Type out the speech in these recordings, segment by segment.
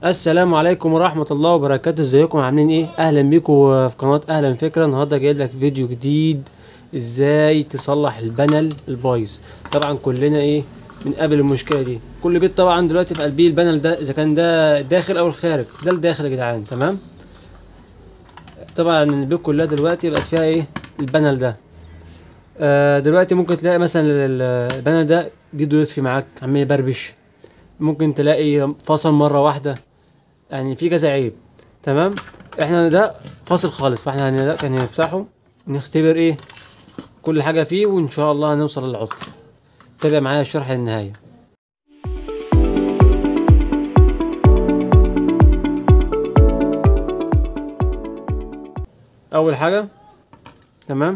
السلام عليكم ورحمة الله وبركاته ازيكم عاملين ايه اهلا بيكم في قناة اهلا فكرة النهاردة جايب لك فيديو جديد ازاي تصلح البانل البايظ طبعا كلنا ايه بنقابل المشكلة دي كل بيت طبعا دلوقتي في قلبيه البانل ده اذا كان ده داخل او الخارج ده الداخل يا جدعان تمام طبعا البيوت كلها دلوقتي بقت فيها ايه البانل ده آه دلوقتي ممكن تلاقي مثلا ال- البانل ده جده يطفي معاك عمال يبربش ممكن تلاقي فصل مرة واحدة يعني في كذا عيب تمام احنا ده فاصل خالص فاحنا هن- كان هنفتحه ونختبر ايه كل حاجة فيه وان شاء الله هنوصل للعطل تابع معايا الشرح للنهاية اول حاجة تمام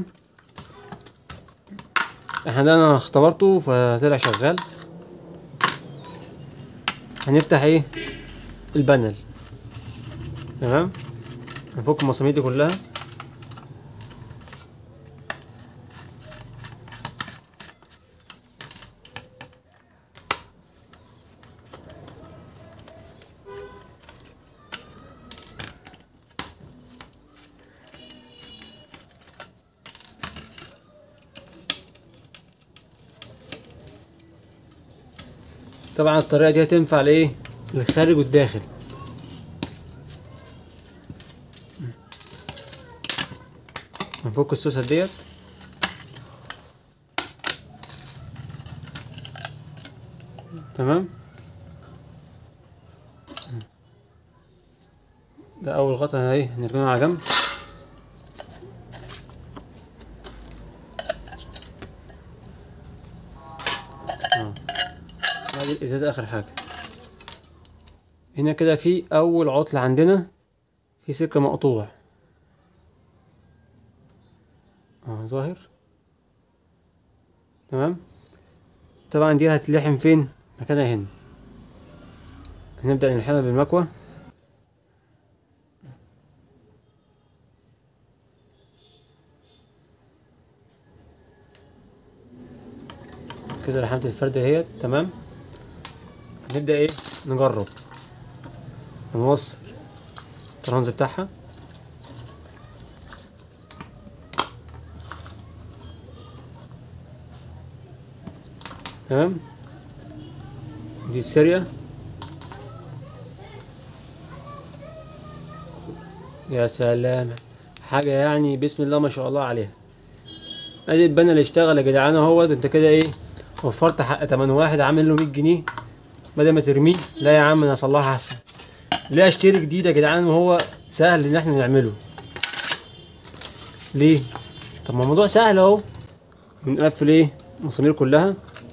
احنا ده انا اختبرته فطلع شغال هنفتح ايه البانل تمام نفك المسامير دي كلها طبعا الطريقة دي هتنفع لايه للخارج والداخل هنفك السوسة ديت تمام ده اول غطا اهي هنركنه على جنب اه بعد الازاز اخر حاجه هنا كده في اول عطل عندنا في سلك مقطوع اه ظاهر تمام طبعا دي هتلحم فين مكانها هنا هنبدأ نلحمها بالمكوى كده لحمت الفردة اهيت تمام هنبدأ ايه نجرب هنوصل الترانز بتاعها تمام دي السرية يا سلام حاجة يعني بسم الله ما شاء الله عليها ادي البنا اللي اشتغل يا جدعان اهوت انت كده ايه وفرت حق تمن واحد عامل له 100 جنيه بدل ما ترميه لا يا عم انا اصلحها احسن ليه اشتري جديد يا جدعان وهو سهل ان احنا نعمله ليه طب ما الموضوع سهل اهو بنقفل ايه المسامير كلها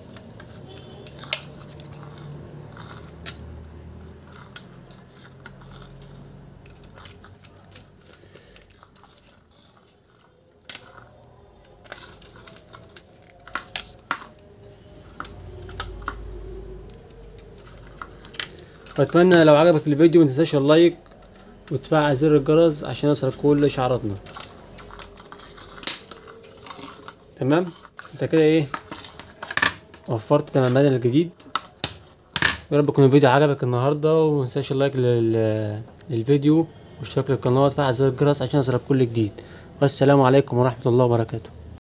واتمنى لو عجبك الفيديو ما تنساش اللايك وتفعل زر الجرس عشان يوصلك كل اشعاراتنا تمام انت كده ايه وفرت تمن بدل الجديد يا رب يكون الفيديو عجبك النهارده وما تنساش اللايك لل... للفيديو واشتراك للقناه وتفعل زر الجرس عشان يوصلك كل جديد والسلام عليكم ورحمه الله وبركاته